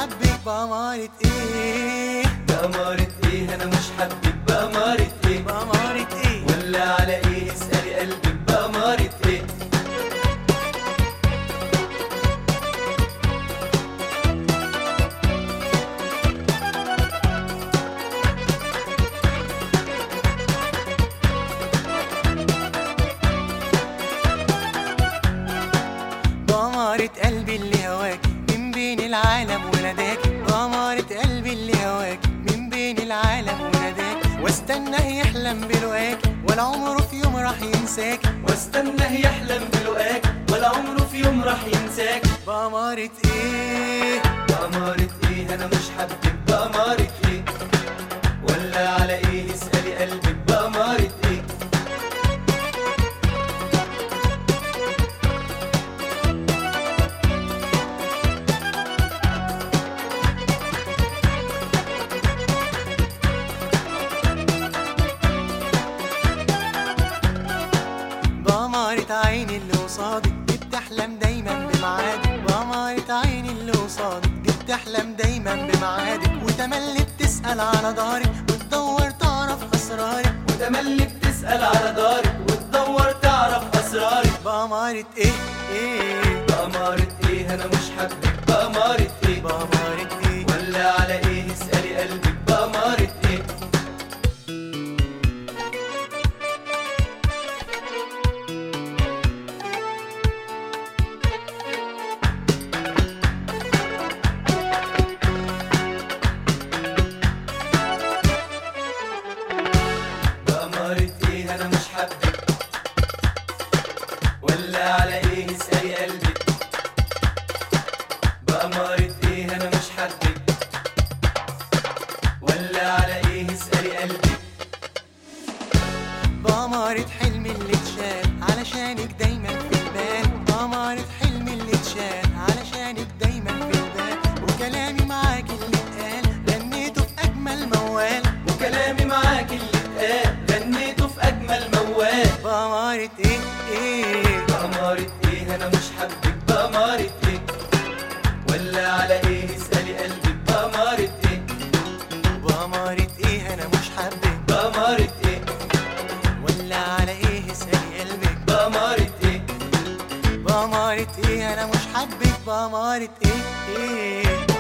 حبك بأمارة ايه بأمارة ايه انا مش حبك بأمارة ايه بأمارة ايه ولا على ايه اسألي قلبك بأمارة ايه بأمارة قلبي اللي هواك من بين العالم وناداك بأمارة قلبي اللي هواك من بين العالم وناداك واستنى يحلم بلقاك ولا عمره في يوم راح ينساك واستناه يحلم بلقاك ولا عمره في يوم راح ينساك بأمارة ايه بأمارة ايه انا مش حبك بأمارة ايه ولا على ايه اسألي قلبك بأمارة ايه بأمارة عيني اللي قصادك دي بتحلم دايما بميعادك بأمارة عيني اللي قصادك دي بتحلم دايما بميعادك وتملي بتسأل على دارك وتدور تعرف أسرارك وتملي بتسأل على دارك وتدور تعرف أسرارك بأمارة إيه إيه بأمارة ايه انا مش حبك بأمارة ايه بأمارة إيه ولا على ايه اسألي قلبك بأمارة ايه بأمارة ايه انا مش حبك ولا على ايه اسألي قلبك بأمارة ايه انا مش حبك ولا على ايه اسألي قلبك بأمارة حلمي اللي اتشال علشانك دايما في البال بأمارة حلمي اللي اتشال علشانك دايما في البال وكلامي معاك اللي اتقال غنيته في أجمل موال وكلامي معاك اللي اتقال غنيته في اجمل موال بأمارة إيه إيه بأمارة ايه انا مش حبك بأمارة ايه ولا على ايه اسألي قلبك بأمارة ايه بأمارة إيه أنا مش حابك بأمارة ايه ولا على إيه اسألي قلبك بأمارة ايه بأمارة إيه أنا مش حابك بأمارة إيه إيه